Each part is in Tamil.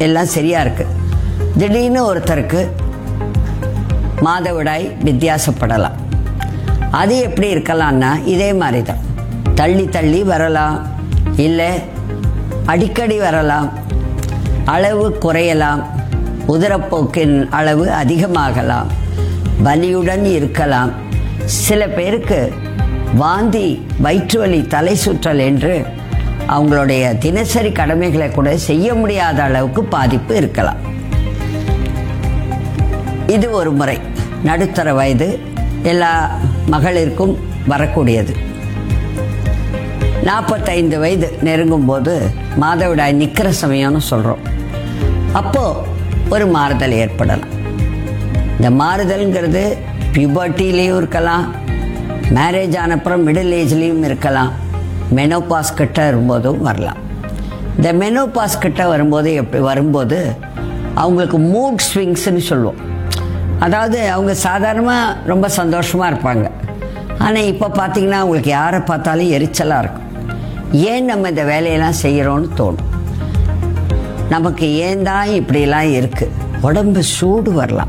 எல்லாம் சரியா இருக்கு திடீர்னு ஒருத்தருக்கு மாதவிடாய் வித்தியாசப்படலாம் அது எப்படி இருக்கலாம்னா இதே மாதிரி தான் தள்ளி தள்ளி வரலாம் இல்லை அடிக்கடி வரலாம் அளவு குறையலாம் உதரப்போக்கின் அளவு அதிகமாகலாம் வலியுடன் இருக்கலாம் சில பேருக்கு வாந்தி வயிற்று வலி தலை சுற்றல் என்று அவங்களுடைய தினசரி கடமைகளை கூட செய்ய முடியாத அளவுக்கு பாதிப்பு இருக்கலாம் இது ஒரு முறை நடுத்தர வயது எல்லா மகளிருக்கும் வரக்கூடியது நாற்பத்தைந்து வயது நெருங்கும் போது மாதவிடாய் நிற்கிற சமயம்னு சொல்கிறோம் அப்போ ஒரு மாறுதல் ஏற்படலாம் இந்த மாறுதல்ங்கிறது பியூபர்ட்டிலையும் இருக்கலாம் மேரேஜ் ஆனப்புறம் மிடில் ஏஜ்லேயும் இருக்கலாம் மெனோபாஸ் கிட்ட வரும்போதும் வரலாம் இந்த மெனோபாஸ் கிட்ட வரும்போது எப்படி வரும்போது அவங்களுக்கு மூட் ஸ்விங்ஸ்னு சொல்லுவோம் அதாவது அவங்க சாதாரணமாக ரொம்ப சந்தோஷமாக இருப்பாங்க ஆனால் இப்போ பார்த்தீங்கன்னா அவங்களுக்கு யாரை பார்த்தாலும் எரிச்சலாக இருக்கும் ஏன் நம்ம இந்த வேலையெல்லாம் செய்கிறோன்னு தோணும் நமக்கு ஏன் தான் இப்படிலாம் இருக்கு உடம்பு சூடு வரலாம்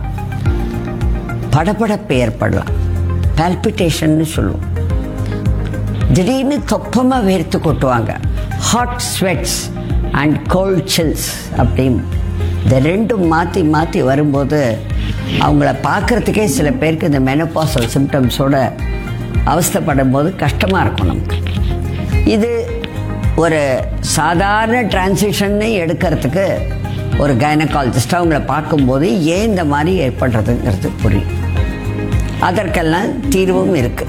படபடப்பு ஏற்படலாம் பால்பிட்டேஷன்னு சொல்லுவோம் திடீர்னு தொப்பமாக வேர்த்து கொட்டுவாங்க hot sweats and cold chills அப்படின்னு இந்த ரெண்டும் மாற்றி மாற்றி வரும்போது அவங்கள பார்க்குறதுக்கே சில பேருக்கு இந்த மெனப்பாசல் சிம்டம்ஸோட அவஸ்தைப்படும் போது கஷ்டமாக இருக்கும் நமக்கு இது ஒரு சாதாரண டிரான்சிஷன்னு எடுக்கிறதுக்கு ஒரு கைனகாலஜிஸ்ட் அவங்கள பார்க்கும்போது ஏன் இந்த மாதிரி ஏற்படுறதுங்கிறது புரியும் அதற்கெல்லாம் தீர்வும் இருக்கு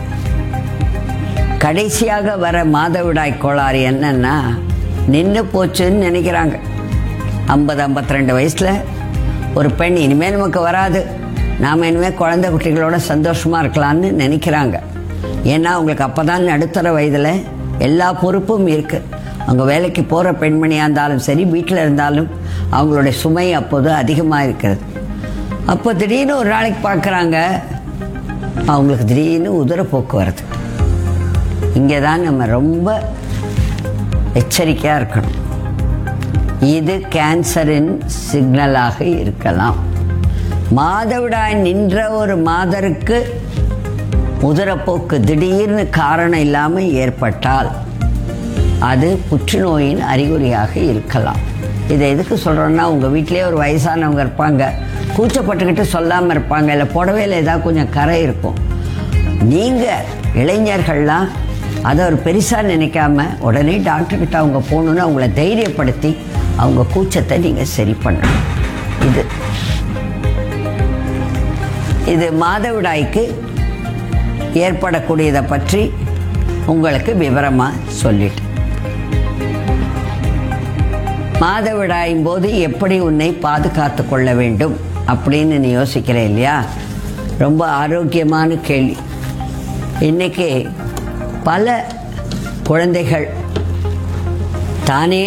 கடைசியாக வர மாதவிடாய் கோளாறு என்னன்னா நின்று போச்சுன்னு நினைக்கிறாங்க ஐம்பது ஐம்பத்தி ரெண்டு வயசில் ஒரு பெண் இனிமேல் நமக்கு வராது நாம் இனிமேல் குழந்தை குட்டிகளோட சந்தோஷமாக இருக்கலாம்னு நினைக்கிறாங்க ஏன்னா அவங்களுக்கு அப்போ தான் நடுத்தர வயதில் எல்லா பொறுப்பும் இருக்குது அவங்க வேலைக்கு போகிற பெண்மணியாக இருந்தாலும் சரி வீட்டில் இருந்தாலும் அவங்களுடைய சுமை அப்போது அதிகமாக இருக்கிறது அப்போ திடீர்னு ஒரு நாளைக்கு பார்க்குறாங்க அவங்களுக்கு திடீர்னு உதரப்போக்கு வருது இங்கே தான் நம்ம ரொம்ப எச்சரிக்கையாக இருக்கணும் இது கேன்சரின் சிக்னலாக இருக்கலாம் மாதவிடாய் நின்ற ஒரு மாதருக்கு உதரப்போக்கு திடீர்னு காரணம் இல்லாமல் ஏற்பட்டால் அது புற்றுநோயின் அறிகுறியாக இருக்கலாம் இதை எதுக்கு சொல்கிறோன்னா உங்கள் வீட்டிலே ஒரு வயசானவங்க இருப்பாங்க கூச்சப்பட்டுக்கிட்டு சொல்லாமல் இருப்பாங்க இல்லை புடவையில் ஏதாவது கொஞ்சம் கரை இருக்கும் நீங்கள் இளைஞர்கள்லாம் அதை ஒரு பெருசாக நினைக்காம உடனே டாக்டர்கிட்ட அவங்க போகணுன்னு அவங்கள தைரியப்படுத்தி அவங்க கூச்சத்தை நீங்கள் சரி பண்ணணும் இது இது மாதவிடாய்க்கு ஏற்படக்கூடியதை பற்றி உங்களுக்கு விவரமாக சொல்லிட்டேன் மாதவிடாயும் போது எப்படி உன்னை பாதுகாத்து கொள்ள வேண்டும் அப்படின்னு நீ யோசிக்கிற இல்லையா ரொம்ப ஆரோக்கியமான கேள்வி இன்னைக்கு பல குழந்தைகள் தானே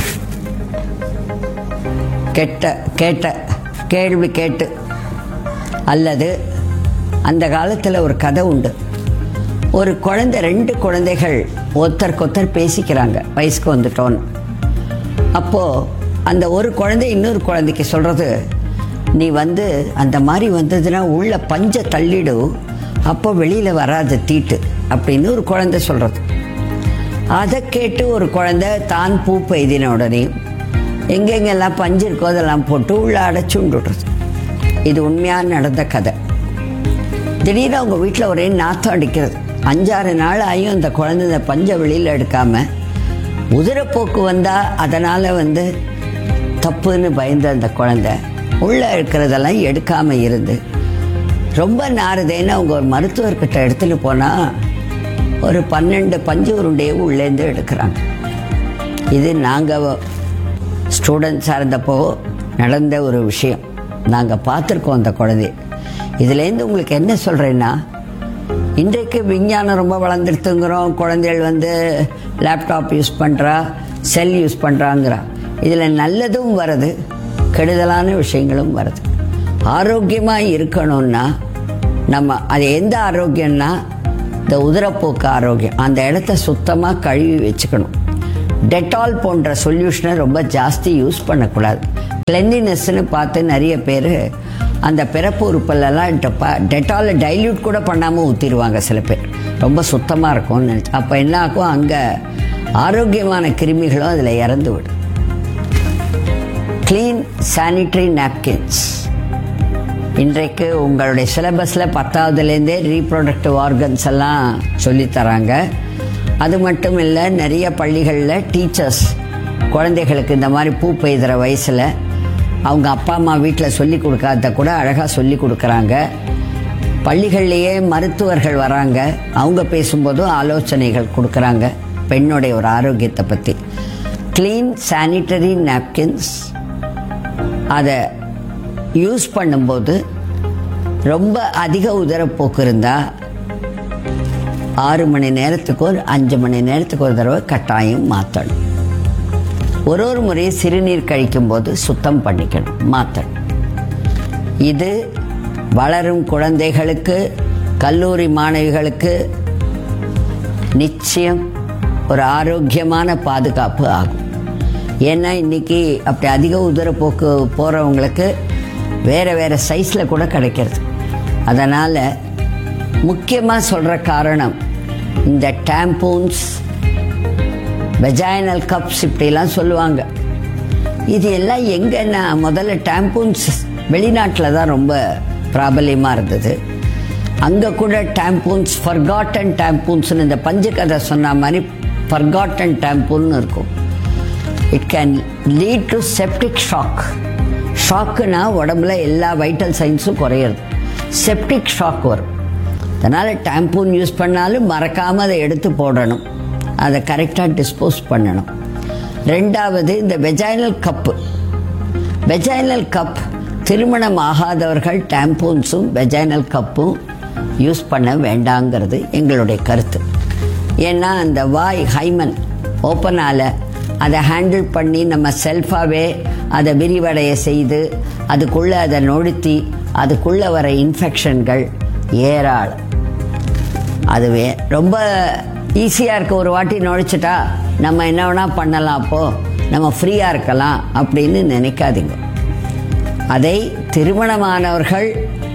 கெட்ட கேட்ட கேள்வி கேட்டு அல்லது அந்த காலத்தில் ஒரு கதை உண்டு ஒரு குழந்தை ரெண்டு குழந்தைகள் ஒருத்தருக்கொத்தர் பேசிக்கிறாங்க வயசுக்கு வந்துட்டோன்னு அப்போது அந்த ஒரு குழந்தை இன்னொரு குழந்தைக்கு சொல்கிறது நீ வந்து அந்த மாதிரி வந்ததுன்னா உள்ள பஞ்சை தள்ளிடு அப்போ வெளியில் வராது தீட்டு அப்படின்னு ஒரு குழந்தை சொல்கிறது அதை கேட்டு ஒரு குழந்தை தான் பூ பெய்தின உடனே எங்கெங்கெல்லாம் பஞ்சு இருக்கோ அதெல்லாம் போட்டு உள்ள அடைச்சு விட்டுடுறது இது உண்மையாக நடந்த கதை திடீர்னு அவங்க வீட்டில் ஒரே நாத்தம் அடிக்கிறது அஞ்சாறு நாள் ஆகியும் அந்த குழந்தை இந்த பஞ்சை வெளியில் எடுக்காமல் உதிரப்போக்கு வந்தால் அதனால் வந்து தப்புன்னு பயந்த அந்த குழந்தை உள்ளே இருக்கிறதெல்லாம் எடுக்காமல் இருந்து ரொம்ப நாறுதேன்னு அவங்க ஒரு மருத்துவர்கிட்ட எடுத்துகிட்டு போனால் ஒரு பன்னெண்டு பஞ்சு உருண்டையை உள்ளேருந்து எடுக்கிறாங்க இது நாங்கள் ஸ்டூடெண்ட்ஸாக இருந்தப்போ நடந்த ஒரு விஷயம் நாங்கள் பார்த்துருக்கோம் அந்த குழந்தைய இதுலேருந்து உங்களுக்கு என்ன சொல்கிறேன்னா இன்றைக்கு விஞ்ஞானம் ரொம்ப வளர்ந்துருத்துங்கிறோம் குழந்தைகள் வந்து லேப்டாப் யூஸ் பண்ணுறா செல் யூஸ் பண்ணுறாங்கிறா இதில் நல்லதும் வருது கெடுதலான விஷயங்களும் வருது ஆரோக்கியமாக இருக்கணும்னா நம்ம அது எந்த ஆரோக்கியம்னா இந்த உதிரப்போக்கு ஆரோக்கியம் அந்த இடத்த சுத்தமாக கழுவி வச்சுக்கணும் டெட்டால் போன்ற சொல்யூஷனை ரொம்ப ஜாஸ்தி யூஸ் பண்ணக்கூடாது கிளென்லினஸ்ன்னு பார்த்து நிறைய பேர் அந்த பிறப்பு உறுப்பெல்லாம் டெட்டால டைல்யூட் கூட பண்ணாமல் ஊற்றிடுவாங்க சில பேர் ரொம்ப சுத்தமாக இருக்கும்னு நினச்சி அப்போ என்ன ஆகும் அங்கே ஆரோக்கியமான கிருமிகளும் அதில் இறந்து விடும் க்ளீன் சானிட்டரி நாப்கின்ஸ் இன்றைக்கு உங்களுடைய சிலபஸில் பத்தாவதுலேருந்தே ரீப்ரொடக்டிவ் ஆர்கன்ஸ் எல்லாம் சொல்லித் தராங்க அது மட்டும் இல்லை நிறைய பள்ளிகளில் டீச்சர்ஸ் குழந்தைகளுக்கு இந்த மாதிரி பூ பெய்கிற வயசில் அவங்க அப்பா அம்மா வீட்டில் சொல்லி கொடுக்காத கூட அழகாக சொல்லி கொடுக்குறாங்க பள்ளிகள்லேயே மருத்துவர்கள் வராங்க அவங்க பேசும்போதும் ஆலோசனைகள் கொடுக்குறாங்க பெண்ணுடைய ஒரு ஆரோக்கியத்தை பற்றி க்ளீன் சானிட்டரி நாப்கின்ஸ் அதை யூஸ் பண்ணும்போது ரொம்ப அதிக உதரப்போக்கு இருந்தால் ஆறு மணி நேரத்துக்கு ஒரு அஞ்சு மணி நேரத்துக்கு ஒரு தடவை கட்டாயம் மாற்றணும் ஒரு ஒரு முறையும் சிறுநீர் கழிக்கும்போது சுத்தம் பண்ணிக்கணும் மாற்றணும் இது வளரும் குழந்தைகளுக்கு கல்லூரி மாணவிகளுக்கு நிச்சயம் ஒரு ஆரோக்கியமான பாதுகாப்பு ஆகும் ஏன்னா இன்னைக்கு அப்படி அதிக உதரப்போக்கு போகிறவங்களுக்கு வேறு வேறு சைஸில் கூட கிடைக்கிறது அதனால் முக்கியமாக சொல்கிற காரணம் இந்த டேம்பூன்ஸ் வெஜைனல் கப்ஸ் இப்படிலாம் சொல்லுவாங்க இது எல்லாம் எங்கன்னா முதல்ல டேம்பூன்ஸ் வெளிநாட்டில் தான் ரொம்ப பிராபல்யமாக இருந்தது அங்கே கூட டேம்பூன்ஸ் ஃபர்காட்டன் டேம்பூன்ஸ்னு இந்த பஞ்சு கதை சொன்ன மாதிரி ஃபர்காட்டன் டேம்பூன்னு இருக்கும் it can lead to septic shock ஷாக்குனா உடம்புல எல்லா வைட்டல் சைன்ஸும் குறையிறது செப்டிக் ஷாக் வரும் அதனால் டேம்பூன் யூஸ் பண்ணாலும் மறக்காமல் அதை எடுத்து போடணும் அதை கரெக்டாக டிஸ்போஸ் பண்ணணும் ரெண்டாவது இந்த வெஜைனல் கப்பு வெஜைனல் கப் திருமணம் ஆகாதவர்கள் டேம்பூன்ஸும் வெஜைனல் கப்பும் யூஸ் பண்ண வேண்டாங்கிறது எங்களுடைய கருத்து ஏன்னா அந்த வாய் ஹைமன் ஓப்பனால் அதை ஹேண்டில் பண்ணி நம்ம செல்ஃபாகவே அதை விரிவடைய செய்து அதுக்குள்ளே அதை நொழுத்தி அதுக்குள்ளே வர இன்ஃபெக்ஷன்கள் ஏராளம் அதுவே ரொம்ப ஈஸியாக இருக்க ஒரு வாட்டி நுழைச்சிட்டா நம்ம என்ன வேணால் பண்ணலாம் அப்போது நம்ம ஃப்ரீயாக இருக்கலாம் அப்படின்னு நினைக்காதீங்க அதை திருமணமானவர்கள்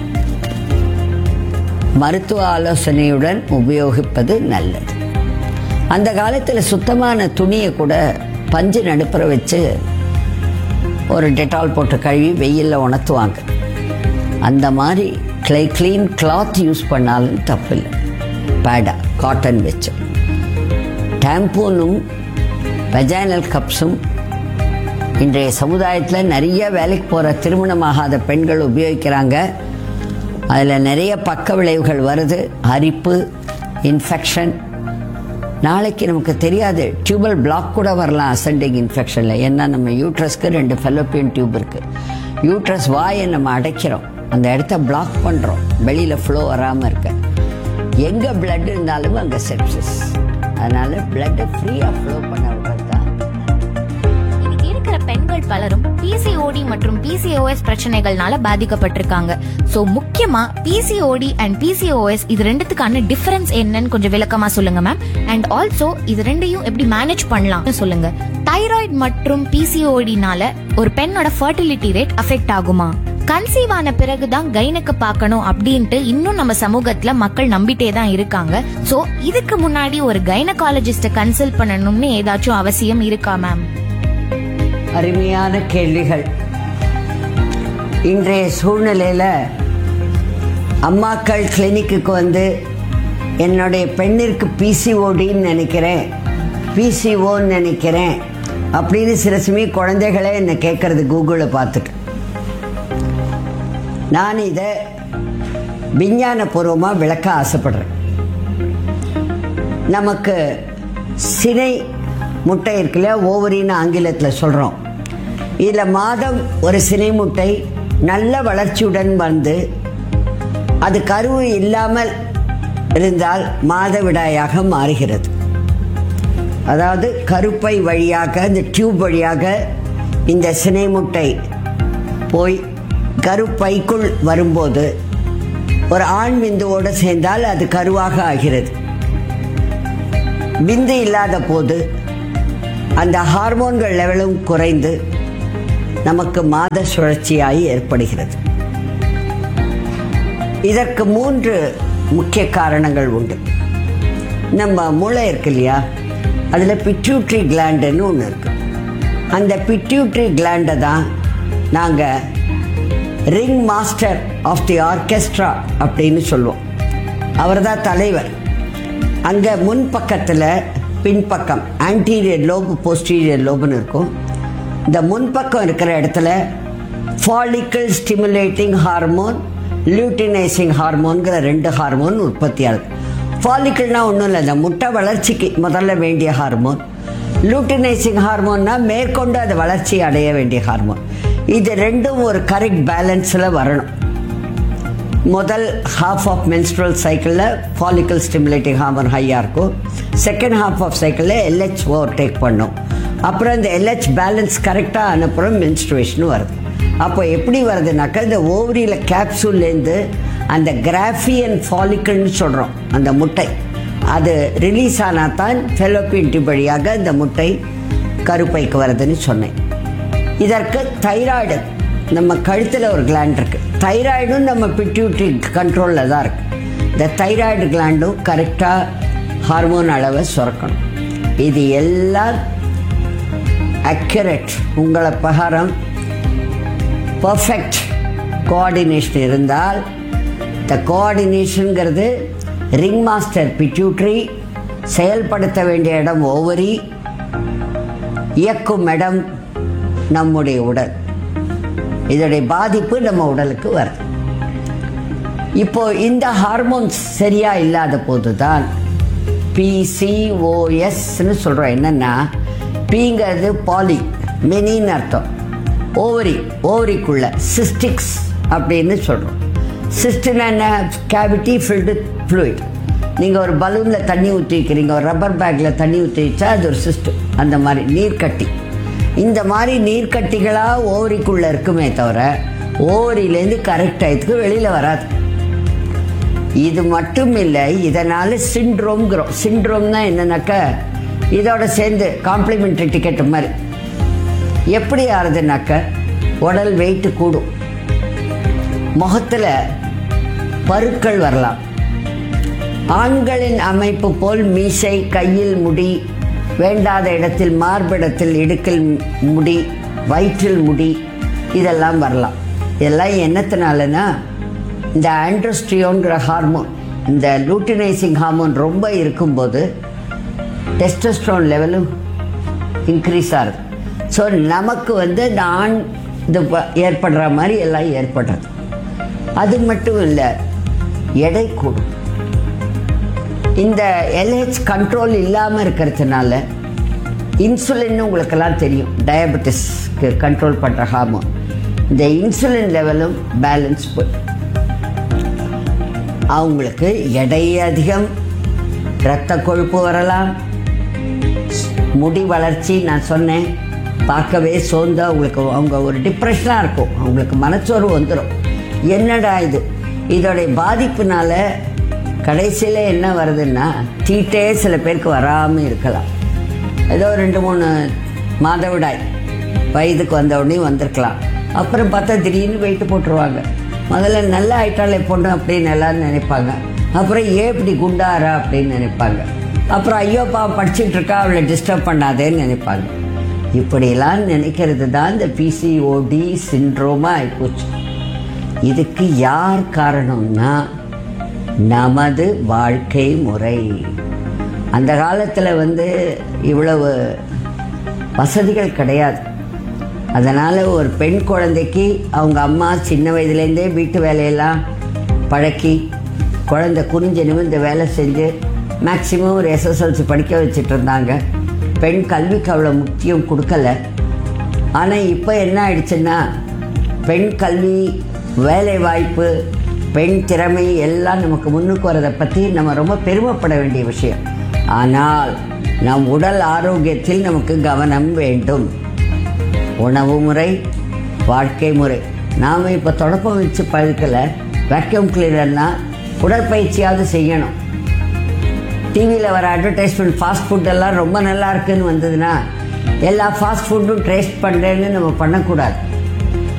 மருத்துவ ஆலோசனையுடன் உபயோகிப்பது நல்லது அந்த காலத்தில் சுத்தமான துணியை கூட பஞ்சு நடுப்புற வச்சு ஒரு டெட்டால் போட்டு கழுவி வெயிலில் உணர்த்துவாங்க அந்த மாதிரி கிளை க்ளீன் கிளாத் யூஸ் பண்ணாலும் தப்பில்லை பேடா காட்டன் வச்சு டேம்பூனும் வெஜைனல் கப்ஸும் இன்றைய சமுதாயத்தில் நிறைய வேலைக்கு போகிற திருமணமாகாத பெண்கள் உபயோகிக்கிறாங்க அதில் நிறைய பக்க விளைவுகள் வருது அரிப்பு இன்ஃபெக்ஷன் நாளைக்கு நமக்கு தெரியாது டியூபல் பிளாக் கூட வரலாம் அசெண்டிங் இன்ஃபெக்ஷனில் ஏன்னா நம்ம யூட்ரஸ்க்கு ரெண்டு ஃபெலோப்பியன் டியூப் இருக்குது யூட்ரஸ் வாயை நம்ம அடைக்கிறோம் அந்த இடத்த பிளாக் பண்ணுறோம் வெளியில் ஃப்ளோ வராமல் இருக்க எங்கே பிளட் இருந்தாலும் அங்கே செப்சிஸ் அதனால் பிளட்டை ஃப்ரீயாக ஃப்ளோ பண்ணவர்கள் தான் இன்னைக்கு இருக்கிற பெண்கள் பலரும் பிசிஓடி மற்றும் பிசிஓஎஸ் பிரச்சனைகள்னால பாதிக்கப்பட்டிருக்காங்க சோ முக்கியமா பிசிஓடி அண்ட் பிசிஓஎஸ் இது ரெண்டுத்துக்கான டிஃபரன்ஸ் என்னன்னு கொஞ்சம் விளக்கமா சொல்லுங்க மேம் அண்ட் ஆல்சோ இது ரெண்டையும் எப்படி மேனேஜ் பண்ணலாம்னு சொல்லுங்க தைராய்டு மற்றும் பிசிஓடினால ஒரு பெண்ணோட ஃபர்டிலிட்டி ரேட் அஃபெக்ட் ஆகுமா கன்சீவ் ஆன பிறகுதான் கைனுக்கு பார்க்கணும் அப்படின்ட்டு இன்னும் நம்ம சமூகத்துல மக்கள் நம்பிட்டே தான் இருக்காங்க சோ இதுக்கு முன்னாடி ஒரு கைனகாலஜிஸ்ட கன்சல்ட் பண்ணணும்னு ஏதாச்சும் அவசியம் இருக்கா மேம் அருமையான கேள்விகள் இன்றைய சூழ்நிலையில் அம்மாக்கள் கிளினிக்குக்கு வந்து என்னுடைய பெண்ணிற்கு பிசிஓடின்னு நினைக்கிறேன் பிசிஓன்னு நினைக்கிறேன் அப்படின்னு சில சமயம் குழந்தைகளே என்னை கேட்கறது கூகுளில் பார்த்துட்டு நான் இதை விஞ்ஞானபூர்வமாக விளக்க ஆசைப்படுறேன் நமக்கு சினை முட்டை இருக்குல்ல ஓவரின்னு ஆங்கிலத்தில் சொல்கிறோம் இதில் மாதம் ஒரு சினை முட்டை நல்ல வளர்ச்சியுடன் வந்து அது கருவு இல்லாமல் இருந்தால் மாதவிடாயாக மாறுகிறது அதாவது கருப்பை வழியாக இந்த டியூப் வழியாக இந்த சினை முட்டை போய் கருப்பைக்குள் வரும்போது ஒரு ஆண் விந்துவோடு சேர்ந்தால் அது கருவாக ஆகிறது விந்து இல்லாத போது அந்த ஹார்மோன்கள் லெவலும் குறைந்து நமக்கு மாத சுழற்சியாய் ஏற்படுகிறது இதற்கு மூன்று முக்கிய காரணங்கள் உண்டு நம்ம மூளை இருக்கு இல்லையா அதில் பிட்யூட்ரி கிளாண்டுன்னு ஒன்று இருக்கு அந்த பிட்யூட்ரி கிளாண்டை தான் நாங்கள் ring master of the orchestra அப்படின்னு சொல்லுவோம் அவர் தான் தலைவர் அங்கே முன்பக்கத்தில் பின்பக்கம் ஆன்டீரியர் லோபு போஸ்டீரியர் லோபுன்னு இருக்கும் இந்த முன்பக்கம் இருக்கிற இடத்துல ஃபாலிக்கல் ஸ்டிமுலேட்டிங் ஹார்மோன் லியூட்டினைசிங் ஹார்மோன்கிற ரெண்டு ஹார்மோன் உற்பத்தி ஆகுது ஃபாலிக்கல்னா ஒன்றும் இல்லை இந்த முட்டை வளர்ச்சிக்கு முதல்ல வேண்டிய ஹார்மோன் லூட்டினைசிங் ஹார்மோன்னா மேற்கொண்டு அது வளர்ச்சி அடைய வேண்டிய ஹார்மோன் இது ரெண்டும் ஒரு கரெக்ட் பேலன்ஸில் வரணும் முதல் ஹாஃப் ஆஃப் menstrual சைக்கிளில் ஃபாலிக்கல் ஸ்டிமுலேட்டிங் ஹார்மோன் ஹையாக இருக்கும் செகண்ட் ஹாஃப் ஆஃப் சைக்கிளில் எல்ஹெச் ஓவர் டேக் பண்ணும் அப்புறம் இந்த எல்ஹெச் பேலன்ஸ் கரெக்டாக அனுப்புகிறோம் menstruation வருது அப்போ எப்படி வருதுனாக்கா இந்த ஓவரியில் கேப்சூல்லேருந்து அந்த கிராஃபியன் ஃபாலிக்கல்னு சொல்கிறோம் அந்த முட்டை அது ரிலீஸ் ஆனால் தான் ஃபெலோப்பியன் டியூப் வழியாக இந்த முட்டை கருப்பைக்கு வருதுன்னு சொன்னேன் இதற்கு தைராய்டு நம்ம கழுத்தில் ஒரு கிளாண்ட் இருக்கு தைராய்டும் நம்ம பிட்யூட்ரி கண்ட்ரோலில் தான் இருக்கு இந்த தைராய்டு கிளாண்டும் கரெக்டாக ஹார்மோன் அளவை சுரக்கணும் இது எல்லாம் அக்யூரேட் உங்களை பிரகாரம் பர்ஃபெக்ட் கோஆர்டினேஷன் இருந்தால் இந்த கோஆர்டினேஷனுங்கிறது ரிங் மாஸ்டர் பிட்யூட்ரி செயல்படுத்த வேண்டிய இடம் ஓவரி இயக்கும் இடம் நம்முடைய உடல் இதோடைய பாதிப்பு நம்ம உடலுக்கு வருது இப்போ இந்த ஹார்மோன்ஸ் சரியா இல்லாத போது தான் பிசிஓஎஸ்ன்னு சொல்கிறோம் என்னன்னா பிங்கிறது பாலி மெனின்னு அர்த்தம் ஓவரி ஓவரிக்குள்ள சிஸ்டிக்ஸ் அப்படின்னு சொல்கிறோம் சிஸ்டின் என்ன கேவிட்டி ஃபில்டு ஃப்ளூயிட் நீங்கள் ஒரு பலூனில் தண்ணி ஊற்றி வைக்கிறீங்க ஒரு ரப்பர் பேக்கில் தண்ணி ஊற்றி வச்சா அது ஒரு சிஸ்டம் அந்த மாதிரி நீர்க்கட்டி இந்த மாதிரி நீர்க்கட்டிகளாக ஓவரிக்குள்ளே இருக்குமே தவிர ஓவரியிலேருந்து கரெக்ட் டயத்துக்கு வெளியில் வராது இது மட்டும் இல்லை இதனால சிண்ட்ரோம்ங்கிறோம் சிண்ட்ரோம்னா என்னன்னாக்க இதோட சேர்ந்து காம்ப்ளிமெண்ட்ரி டிக்கெட் மாதிரி எப்படி ஆறுதுனாக்க உடல் வெயிட் கூடும் முகத்தில் பருக்கள் வரலாம் ஆண்களின் அமைப்பு போல் மீசை கையில் முடி வேண்டாத இடத்தில் மார்பிடத்தில் இடுக்கில் முடி வயிற்றில் முடி இதெல்லாம் வரலாம் இதெல்லாம் என்னத்தினாலனா இந்த ஆண்ட்ரோஸ்ட்ரியோங்கிற ஹார்மோன் இந்த லூட்டினைசிங் ஹார்மோன் ரொம்ப இருக்கும்போது டெஸ்டஸ்ட்ரோன் லெவலும் இன்க்ரீஸ் ஆகுது ஸோ நமக்கு வந்து இந்த ஆண் இது ப- ஏற்படுற மாதிரி எல்லாம் ஏற்படுறது அது மட்டும் இல்லை எடை கூடும் இந்த எல்ஹெச் கண்ட்ரோல் இல்லாமல் இருக்கிறதுனால இன்சுலின் உங்களுக்கெல்லாம் தெரியும் டயபெட்டிஸ்க்கு கண்ட்ரோல் பண்ணுற ஹார்மோன் இந்த இன்சுலின் லெவலும் பேலன்ஸ் போய் அவங்களுக்கு எடை அதிகம் இரத்த கொழுப்பு வரலாம் முடி வளர்ச்சி நான் சொன்னேன் பார்க்கவே சோர்ந்து அவங்களுக்கு அவங்க ஒரு டிப்ரெஷனாக இருக்கும் அவங்களுக்கு மனச்சோர்வு வந்துடும் என்னடா இது இதோடைய பாதிப்புனால கடைசியில் என்ன வருதுன்னா தீட்டே சில பேருக்கு வராமல் இருக்கலாம் ஏதோ ரெண்டு மூணு மாதவிடாய் வயதுக்கு வந்த உடனே வந்திருக்கலாம் அப்புறம் பார்த்தா திடீர்னு வெயிட்டு போட்டுருவாங்க முதல்ல நல்ல ஆயிட்டாலே பொண்ணு அப்படின்னு எல்லாரும் நினைப்பாங்க அப்புறம் ஏன் இப்படி குண்டாரா அப்படின்னு நினைப்பாங்க அப்புறம் ஐயோ பா படிச்சுட்டு இருக்கா அவளை டிஸ்டர்ப் பண்ணாதேன்னு நினைப்பாங்க இப்படியெல்லாம் நினைக்கிறது தான் இந்த பிசிஓடி சிண்ட்ரோமா ஆயிப்போச்சு இதுக்கு யார் காரணம்னா நமது வாழ்க்கை முறை அந்த காலத்தில் வந்து இவ்வளவு வசதிகள் கிடையாது அதனால் ஒரு பெண் குழந்தைக்கு அவங்க அம்மா சின்ன வயதுலேருந்தே வீட்டு வேலையெல்லாம் பழக்கி குழந்தை குனிஞ்சு நிமிர்ந்து வேலை செஞ்சு மேக்சிமம் ஒரு எஸ்எஸ்எல்சி படிக்க வச்சுட்டு இருந்தாங்க பெண் கல்விக்கு அவ்வளோ முக்கியம் கொடுக்கல ஆனால் இப்போ என்ன ஆயிடுச்சுன்னா பெண் கல்வி வேலை வாய்ப்பு பெண் திறமை எல்லாம் நமக்கு முன்னுக்கு வரதை பற்றி நம்ம ரொம்ப பெருமைப்பட வேண்டிய விஷயம் ஆனால் நம் உடல் ஆரோக்கியத்தில் நமக்கு கவனம் வேண்டும் உணவு முறை வாழ்க்கை முறை நாம் இப்போ தொடப்பம் வச்சு பழுக்கலை வேக்யூம் கிளீனர்னா உடற்பயிற்சியாவது செய்யணும் டிவியில் வர அட்வர்டைஸ்மெண்ட் ஃபாஸ்ட் ஃபுட் எல்லாம் ரொம்ப நல்லா இருக்குன்னு வந்ததுன்னா எல்லா ஃபாஸ்ட் ஃபுட்டும் டேஸ்ட் பண்ணுறேன்னு நம்ம பண்ணக்கூடாது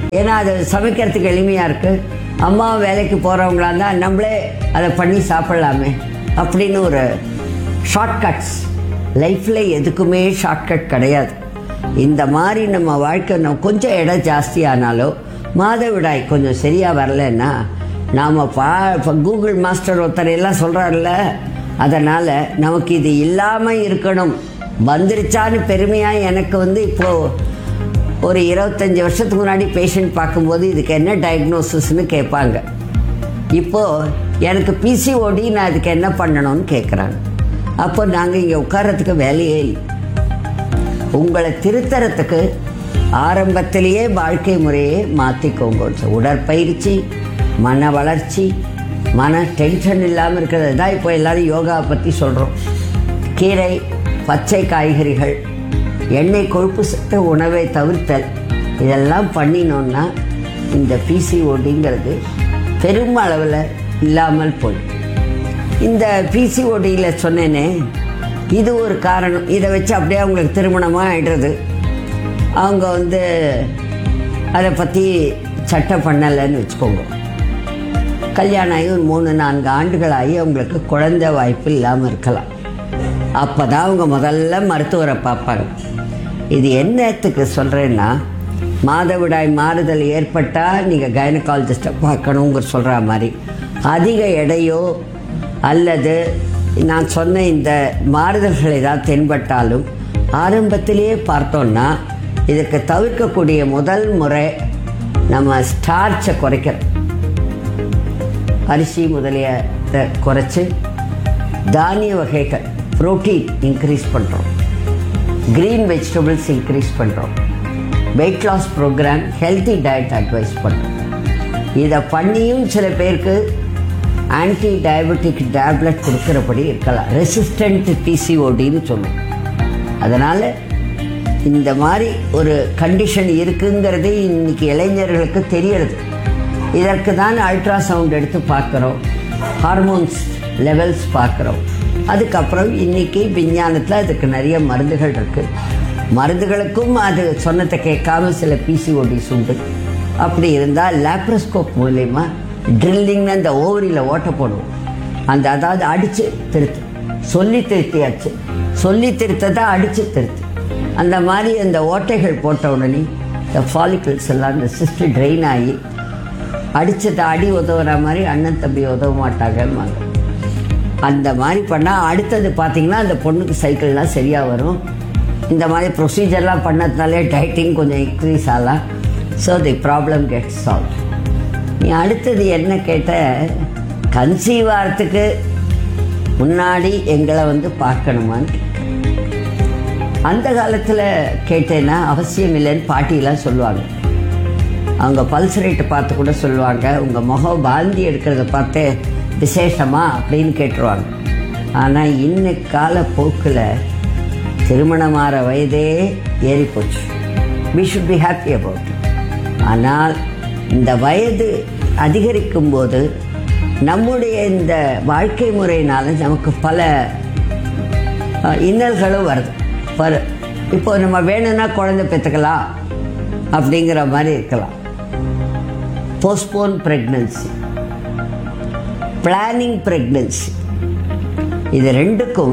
ஏன்னா அது சமைக்கிறதுக்கு எளிமையாக இருக்குது அம்மா வேலைக்கு போகிறவங்களா இருந்தால் நம்மளே அதை பண்ணி சாப்பிட்லாமே அப்படின்னு ஒரு ஷார்ட்கட்ஸ் லைஃப்பில் எதுக்குமே ஷார்ட்கட் கிடையாது இந்த மாதிரி நம்ம வாழ்க்கை நம்ம கொஞ்சம் இடம் ஜாஸ்தி ஆனாலோ மாதவிடாய் கொஞ்சம் சரியாக வரலன்னா நாம் பா இப்போ கூகுள் மாஸ்டர் ஒருத்தர் எல்லாம் சொல்கிறாருல்ல அதனால் நமக்கு இது இல்லாமல் இருக்கணும் வந்துருச்சான்னு பெருமையாக எனக்கு வந்து இப்போது ஒரு இருபத்தஞ்சி வருஷத்துக்கு முன்னாடி பேஷண்ட் பார்க்கும்போது இதுக்கு என்ன டயக்னோசிஸ்னு கேட்பாங்க இப்போது எனக்கு பிசிஓடி நான் இதுக்கு என்ன பண்ணணும்னு கேட்குறாங்க அப்போ நாங்கள் இங்கே உட்கார்றதுக்கு வேலையே இல்லை உங்களை திருத்தறத்துக்கு ஆரம்பத்திலேயே வாழ்க்கை முறையை மாற்றிக்கோங்க உடற்பயிற்சி மன வளர்ச்சி மன டென்ஷன் இல்லாமல் இருக்கிறது தான் இப்போ எல்லாரும் யோகா பற்றி சொல்கிறோம் கீரை பச்சை காய்கறிகள் எண்ணெய் கொழுப்பு சத்த உணவை தவிர்த்தல் இதெல்லாம் பண்ணினோன்னா இந்த பிசிஓடிங்கிறது பெரும் அளவில் இல்லாமல் போய் இந்த பிசிஓடியில் சொன்னேனே இது ஒரு காரணம் இதை வச்சு அப்படியே அவங்களுக்கு திருமணமாக ஆயிடுறது அவங்க வந்து அதை பற்றி சட்டம் பண்ணலைன்னு வச்சுக்கோங்க கல்யாணம் ஆகி ஒரு மூணு நான்கு ஆண்டுகள் ஆகி அவங்களுக்கு குழந்தை வாய்ப்பு இல்லாமல் இருக்கலாம் அப்போ தான் அவங்க முதல்ல மருத்துவரை பார்ப்பாங்க இது என்னத்துக்கு சொல்கிறேன்னா மாதவிடாய் மாறுதல் ஏற்பட்டால் நீங்கள் கைனகாலஜிஸ்ட்டை பார்க்கணுங்கிற சொல்கிற மாதிரி அதிக எடையோ அல்லது நான் சொன்ன இந்த மாறுதல்கள் ஏதாவது தென்பட்டாலும் ஆரம்பத்திலேயே பார்த்தோன்னா இதுக்கு தவிர்க்கக்கூடிய முதல் முறை நம்ம ஸ்டார்ச்சை குறைக்கிறோம் அரிசி முதலிய குறைச்சி தானிய வகைகள் புரோட்டீன் இன்க்ரீஸ் பண்ணுறோம் க்ரீன் வெஜிடபிள்ஸ் இன்க்ரீஸ் பண்ணுறோம் weight loss program healthy diet advise பண்ணுறோம் இதை பண்ணியும் சில பேருக்கு ஆன்டி டயபெட்டிக் டேப்லெட் கொடுக்குறபடி இருக்கலாம் ரெசிஸ்டன்ட் பிசிஓடின்னு சொல்லுவோம் அதனால் இந்த மாதிரி ஒரு கண்டிஷன் இருக்குங்கிறது இன்னைக்கு இளைஞர்களுக்கு தெரியறது இதற்கு தான் அல்ட்ராசவுண்ட் எடுத்து பார்க்குறோம் ஹார்மோன்ஸ் லெவல்ஸ் பார்க்குறோம் அதுக்கப்புறம் இன்னைக்கு விஞ்ஞானத்தில் அதுக்கு நிறைய மருந்துகள் இருக்கு மருந்துகளுக்கும் அது சொன்னதை கேட்காம சில பிசிஓடிஸ் உண்டு அப்படி இருந்தால் லேப்ரோஸ்கோப் மூலயமா ட்ரில்லிங்னு அந்த ஓவரியில் ஓட்ட போடுவோம் அந்த அதாவது அடித்து திருத்து சொல்லி திருத்தியாச்சு சொல்லி திருத்ததை அடித்து திருத்து அந்த மாதிரி அந்த ஓட்டைகள் போட்ட உடனே இந்த ஃபாலிக்கல்ஸ் எல்லாம் இந்த சிஸ்டர் ட்ரெயின் ஆகி அடிச்சதை அடி உதவுற மாதிரி அண்ணன் தம்பி உதவ மாட்டாங்கம்பாங்க அந்த மாதிரி பண்ணால் அடுத்தது பார்த்தீங்கன்னா அந்த பொண்ணுக்கு சைக்கிள்லாம் சரியாக வரும் இந்த மாதிரி ப்ரொசீஜர்லாம் பண்ணதுனாலே டைட்டிங் கொஞ்சம் இன்க்ரீஸ் ஆகலாம் so the problem get solve நீ அடுத்தது என்ன கேட்ட கன்சீவ் ஆகிறதுக்கு முன்னாடி எங்களை வந்து பார்க்கணுமான்னு கேட்ட. அந்த காலத்தில் கேட்டேன்னா அவசியம் இல்லைன்னு பாட்டியெல்லாம் சொல்லுவாங்க அவங்க பல்ஸ் ரேட்டு பார்த்து கூட சொல்லுவாங்க உங்கள் முகம் பாந்தி எடுக்கிறத பார்த்து விசேஷமா அப்படின்னு கேட்டுருவாங்க ஆனால் இன்னைக்கு கால போக்கில் திருமணமாகிற வயதே ஏறி போச்சு we should be happy about ஆனால் இந்த வயது அதிகரிக்கும் போது நம்முடைய இந்த வாழ்க்கை முறையினால நமக்கு பல அஹ், இன்னல்களும் வருது பர் இப்போ நம்ம வேணும்னா குழந்தை பெற்றுக்கலாம் அப்படிங்கிற மாதிரி இருக்கலாம் போஸ்ட்போன் ப்ரெக்னன்சி பிளானிங் ப்ரெக்னன்சி இது ரெண்டுக்கும்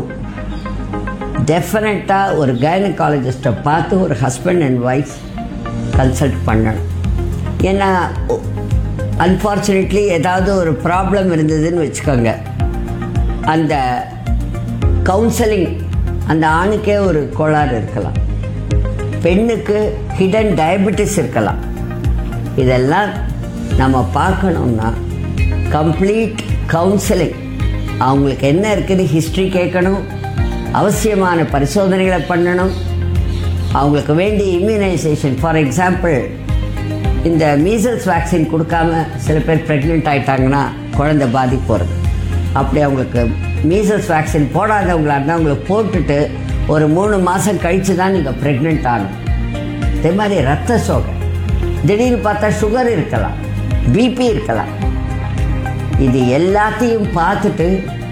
டெஃபினட்டாக ஒரு கைனகாலஜிஸ்ட்டை பார்த்து ஒரு ஹஸ்பண்ட் அண்ட் ஒய்ஃப் கன்சல்ட் பண்ணணும் ஏன்னா அன்ஃபார்ச்சுனேட்லி ஏதாவது ஒரு ப்ராப்ளம் இருந்ததுன்னு வச்சுக்கோங்க அந்த கவுன்சலிங் அந்த ஆணுக்கே ஒரு கோளாறு இருக்கலாம் பெண்ணுக்கு ஹிடன் டயபெட்டிஸ் இருக்கலாம் இதெல்லாம் நம்ம பார்க்கணும்னா கம்ப்ளீட் கவுன்சிலிங் அவங்களுக்கு என்ன இருக்குன்னு ஹிஸ்ட்ரி கேட்கணும் அவசியமான பரிசோதனைகளை பண்ணணும் அவங்களுக்கு வேண்டிய இம்யூனைசேஷன் ஃபார் எக்ஸாம்பிள் இந்த மீசல்ஸ் வேக்சின் கொடுக்காம சில பேர் ப்ரெக்னென்ட் ஆயிட்டாங்கன்னா குழந்தை பாதிப்பு வருது அப்படி அவங்களுக்கு மீசல்ஸ் வேக்சின் போடாதவங்களா இருந்தால் அவங்களுக்கு போட்டுட்டு ஒரு மூணு மாதம் கழித்து தான் நீங்கள் ப்ரெக்னென்ட் ஆகணும் அதே மாதிரி ரத்த சோகை திடீர்னு பார்த்தா சுகர் இருக்கலாம் பிபி இருக்கலாம் இது எல்லாத்தையும் பார்த்துட்டு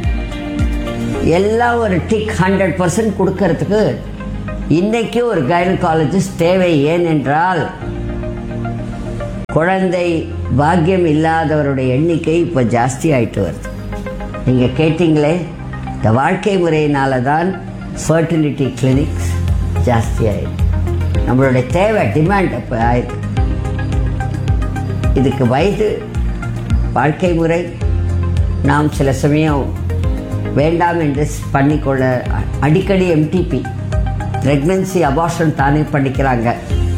எல்லாம் ஒரு டிக் ஹண்ட்ரட் பர்சன்ட் கொடுக்கறதுக்கு இன்னைக்கு ஒரு கைனகாலஜிஸ்ட் தேவை ஏனென்றால் குழந்தை பாக்கியம் இல்லாதவருடைய எண்ணிக்கை இப்போ ஜாஸ்தி ஆயிட்டு வருது நீங்கள் கேட்டிங்களே இந்த வாழ்க்கை முறையினால தான் ஃபர்டிலிட்டி கிளினிக்ஸ் ஜாஸ்தி ஆயிடுது நம்மளுடைய தேவை டிமாண்ட் அப்போ ஆயிடுது இதுக்கு வயது வாழ்க்கை முறை நாம் சில சமயம் வேண்டாம் என்று பண்ணிக்கொள்ள அ- அடிக்கடி எம்டிபி ப்ரெக்னன்சி அபார்ஷன் தானே பண்ணிக்கிறாங்க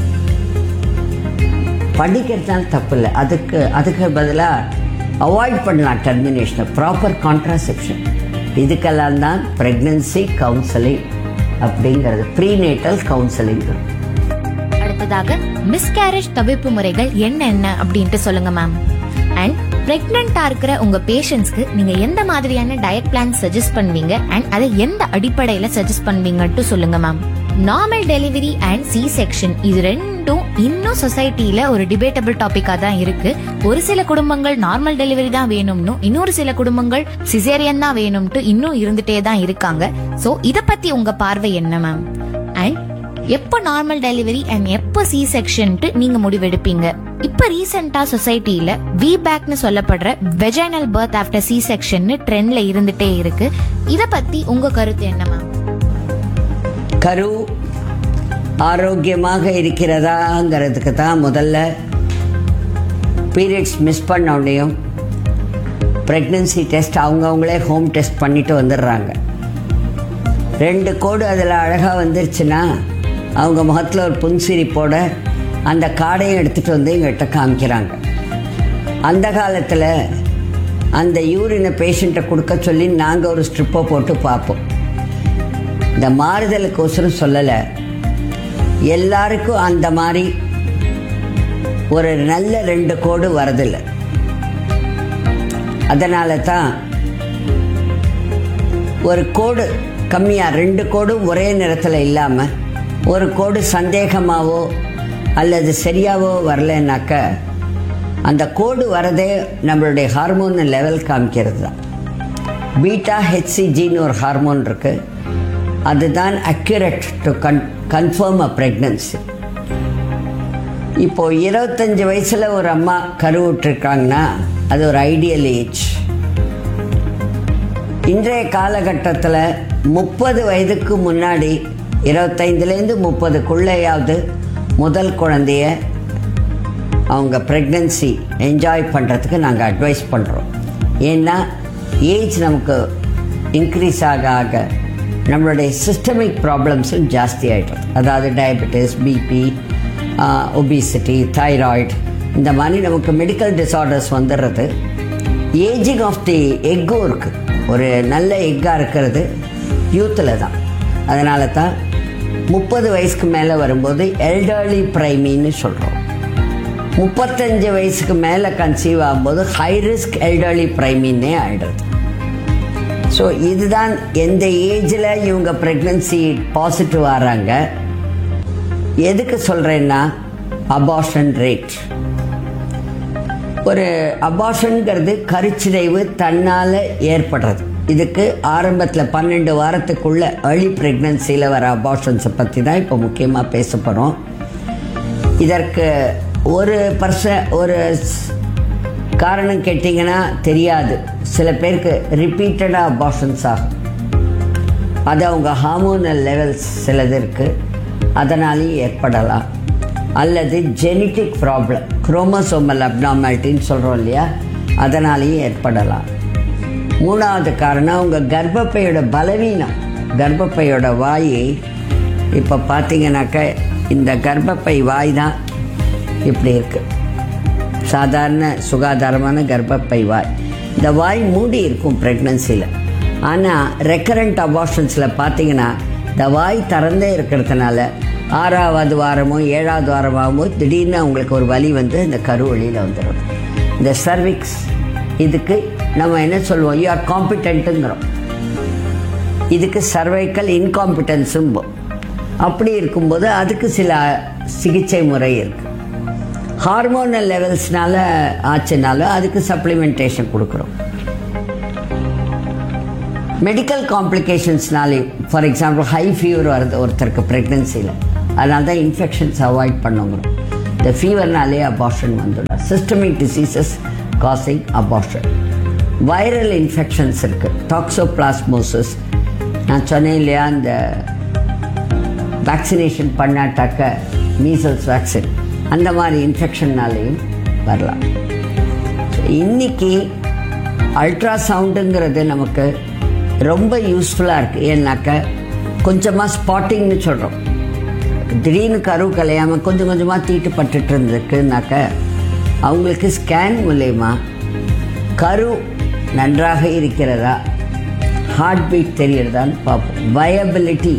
பண்ணிக்கிறதுனால தப்பு இல்லை அதுக்கு அதுக்கு பதிலாக அவாய்ட் பண்ணலாம் டெர்மினேஷனை ப்ராப்பர் கான்ட்ராசெப்ஷன் இதுக்கெல்லாம் தான் ப்ரெக்னன்சி கவுன்சிலிங் அப்படிங்கிறது ப்ரீநேட்டல் கவுன்சிலிங் அடுத்ததாக மிஸ்கேரேஜ் தவிர்ப்பு முறைகள் என்னென்ன அப்படின்ட்டு சொல்லுங்க மேம் அண்ட் பிரெக்னெண்டா இருக்கிற உங்க பேஷண்ட்ஸ்க்கு நீங்க எந்த மாதிரியான டயட் பிளான் சஜஸ்ட் பண்ணுவீங்க அண்ட் அதை எந்த அடிப்படையில சஜஸ்ட் பண்ணுவீங்கன்ட்டு சொல்லுங்க ma'am normal delivery and C section இது ரெண்டும் இன்னும் சொசைட்டில ஒரு டிபேட்டபிள் டாபிக்கா தான் இருக்கு ஒரு சில குடும்பங்கள் நார்மல் டெலிவரி தான் வேணும்னு இன்னொரு சில குடும்பங்கள் சிசேரியன் தான் வேணும்ட்டு இன்னும் இருந்துட்டே தான் இருக்காங்க சோ இத பத்தி உங்க பார்வை என்ன மேம் அண்ட் எப்போ நார்மல் டெலிவரி அண்ட் எப்போ சி செக்ஷன்ட்டு நீங்க முடிவெடுப்பீங்க இப்ப ரீசெண்டா சொசைட்டில வி பேக்னு சொல்லப்படுற vaginal birth after C section ட்ரெண்ட்ல இருந்துட்டே இருக்கு இத பத்தி உங்க கருத்து என்ன மேம் கரு ஆரோக்கியமாக இருக்கிறதாங்கிறதுக்கு தான் முதல்ல பீரியட்ஸ் மிஸ் பண்ண உடனேயும் ப்ரெக்னன்சி டெஸ்ட் அவங்கவுங்களே ஹோம் டெஸ்ட் பண்ணிட்டு வந்துடுறாங்க ரெண்டு கோடு அதில் அழகாக வந்துருச்சுன்னா அவங்க முகத்தில் ஒரு புன்சிரிப்போட அந்த கார்டையும் எடுத்துகிட்டு வந்து எங்கள்கிட்ட காமிக்கிறாங்க அந்த காலத்தில் அந்த யூரினை பேஷண்ட்டை கொடுக்க சொல்லி நாங்கள் ஒரு ஸ்ட்ரிப்பை போட்டு பார்ப்போம் இந்த மாறுதலுக்கோசரம் சொல்லலை எல்லாருக்கும் அந்த மாதிரி ஒரு நல்ல ரெண்டு கோடு வரதில்லை அதனால தான் ஒரு கோடு கம்மியாக ரெண்டு கோடும் ஒரே நிறத்தில் இல்லாமல் ஒரு கோடு சந்தேகமாவோ அல்லது சரியாவோ வரலைன்னாக்க அந்த கோடு வரதே நம்மளுடைய ஹார்மோன் லெவல் காமிக்கிறது தான் பீட்டா ஹெச்சிஜின்னு ஒரு ஹார்மோன் இருக்கு அதுதான் accurate to con confirm a pregnancy இப்போ இருபத்தஞ்சு வயசுல ஒரு அம்மா கருவுற்றிருக்காங்கன்னா அது ஒரு ஐடியல் ஏஜ் இன்றைய காலகட்டத்தில் முப்பது வயதுக்கு முன்னாடி இருபத்தைந்துலேருந்து முப்பதுக்குள்ளேயாவது முதல் குழந்தைய அவங்க ப்ரெக்னன்சி என்ஜாய் பண்ணுறதுக்கு நாங்கள் அட்வைஸ் பண்ணுறோம் ஏன்னா ஏஜ் நமக்கு இன்க்ரீஸ் ஆக ஆக நம்மளுடைய சிஸ்டமிக் ப்ராப்ளம்ஸும் ஜாஸ்தி ஆகிடும் அதாவது டயபெட்டிஸ் பிபி ஒபிசிட்டி தைராய்டு இந்த மாதிரி நமக்கு மெடிக்கல் டிசார்டர்ஸ் வந்துடுறது ஏஜிங் ஆஃப் தி எக்கும் இருக்குது ஒரு நல்ல எக்காக இருக்கிறது யூத்தில் தான் அதனால தான் முப்பது வயசுக்கு மேலே வரும்போது எல்டர்லி பிரைமின்னு சொல்கிறோம் முப்பத்தஞ்சு வயசுக்கு மேலே கன்சீவ் ஆகும்போது ஹை ரிஸ்க் எல்டர்லி பிரைமின்னே ஆகிடுது ஸோ இதுதான் எந்த ஏஜில் இவங்க ப்ரெக்னன்சி பாசிட்டிவ் ஆகிறாங்க எதுக்கு சொல்கிறேன்னா அபார்ஷன் ரேட் ஒரு அபார்ஷனுங்கிறது கருச்சிதைவு தன்னால் ஏற்படுறது இதுக்கு ஆரம்பத்தில் பன்னெண்டு வாரத்துக்குள்ள ஏர்லி ப்ரெக்னன்சியில் வர அபார்ஷன்ஸை பற்றி தான் இப்போ முக்கியமாக பேச போகிறோம் இதற்கு ஒரு பர்ச ஒரு ஸ்- காரணம் கேட்டிங்கன்னா தெரியாது சில பேருக்கு ரிப்பீட்டடாக அபார்ஷன்ஸ் ஆகும் அது அவங்க ஹார்மோனல் லெவல்ஸ் சிலது இருக்குது அதனாலேயும் ஏற்படலாம் அல்லது ஜெனட்டிக் ப்ராப்ளம் குரோமோசோமல் அப்னார்மாலிட்டின்னு சொல்கிறோம் இல்லையா அதனாலேயும் ஏற்படலாம் மூணாவது காரணம் அவங்க கர்ப்பப்பையோட பலவீனம் கர்ப்பப்பையோட வாய் இப்போ பார்த்தீங்கன்னாக்க இந்த கர்ப்பப்பை வாய் தான் இப்படி இருக்கு சாதாரண சுகாதாரமான கர்ப்பப்பை வாய் இந்த வாய் மூடி இருக்கும் ப்ரெக்னன்சியில் ஆனால் ரெக்கரண்ட் அபார்ஷன்ஸில் பார்த்தீங்கன்னா இந்த வாய் திறந்தே இருக்கிறதுனால ஆறாவது வாரமோ ஏழாவது வாரமாகவோ திடீர்னு அவங்களுக்கு ஒரு வலி வந்து இந்த கரு வழியில் வந்துடும் இந்த சர்விக்ஸ் இதுக்கு நம்ம என்ன சொல்லுவோம் யூ ஆர் காம்பிட்டன்ட்டுங்கிறோம் இதுக்கு சர்வைக்கல் இன்காம்பிட்டன்ஸும் அப்படி இருக்கும்போது அதுக்கு சில சிகிச்சை முறை இருக்கு ஹார்மோனல் லெவல்ஸ்னால ஆச்சுனாலும் அதுக்கு சப்ளிமெண்டேஷன் கொடுக்குறோம் மெடிக்கல் காம்ப்ளிகேஷன்ஸ்னாலே ஃபார் எக்ஸாம்பிள் ஹை ஃபீவர் வருது ஒருத்தருக்கு ப்ரெக்னென்சியில் அதனால தான் இன்ஃபெக்ஷன்ஸ் அவாய்ட் பண்ணுங்கிறோம் இந்த ஃபீவர்னாலே அபார்ஷன் வந்துடும் systemic diseases causing abortion viral infections இருக்குது டாக்ஸோபிளாஸ்மோசிஸ் நான் சொன்னேன் இல்லையா இந்த வேக்சினேஷன் பண்ணாட்டாக்க மீசல்ஸ் வேக்சின் அந்த மாதிரி இன்ஃபெக்ஷன்னாலேயும் வரலாம் இன்னைக்கு அல்ட்ராசவுண்டுங்கிறது நமக்கு ரொம்ப யூஸ்ஃபுல்லாக இருக்குது ஏன்னாக்க கொஞ்சமாக ஸ்பாட்டிங்னு சொல்கிறோம் திடீர்னு கரு கலையாமல் கொஞ்சம் கொஞ்சமாக தீட்டு பட்டுட்டு இருந்திருக்குனாக்க அவங்களுக்கு ஸ்கேன் மூலயமா கரு நன்றாக இருக்கிறதா ஹார்ட் பீட் தெரியறதான்னு பார்ப்போம் வயபிலிட்டி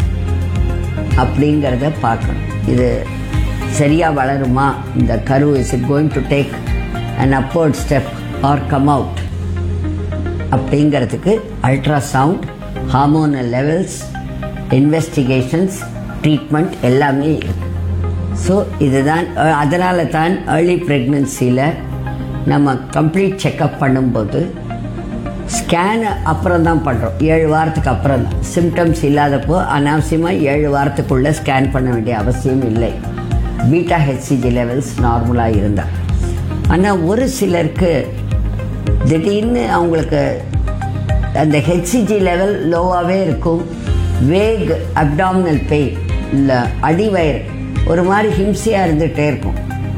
அப்படிங்கிறத பார்க்கணும் இது சரியாக வளருமா இந்த கரு is it going to take an upward step or come out அப்படிங்கிறதுக்கு ultrasound hormonal levels investigations treatment எல்லாமே இருக்கு ஸோ இதுதான் அதனால தான் ஏர்லி ப்ரெக்னென்சியில் நம்ம கம்ப்ளீட் செக்கப் பண்ணும்போது ஸ்கேன் அப்புறம் தான் பண்ணுறோம் ஏழு வாரத்துக்கு அப்புறம் தான் சிம்டம்ஸ் இல்லாதப்போ அனாவசியமாக ஏழு வாரத்துக்குள்ளே ஸ்கேன் பண்ண வேண்டிய அவசியம் இல்லை பீட்டா ஹெச்சிஜி லெவல்ஸ் நார்மலாக இருந்தால் ஆனால் ஒரு சிலருக்கு திடீர்னு அவங்களுக்கு அந்த ஹெச்சிஜி லெவல் லோவாகவே இருக்கும் வேக் அப்டாமினல் பெயின் இல்லை அடிவயிறு ஒரு மாதிரி ஹிம்சையாக இருந்துகிட்டே இருக்கும்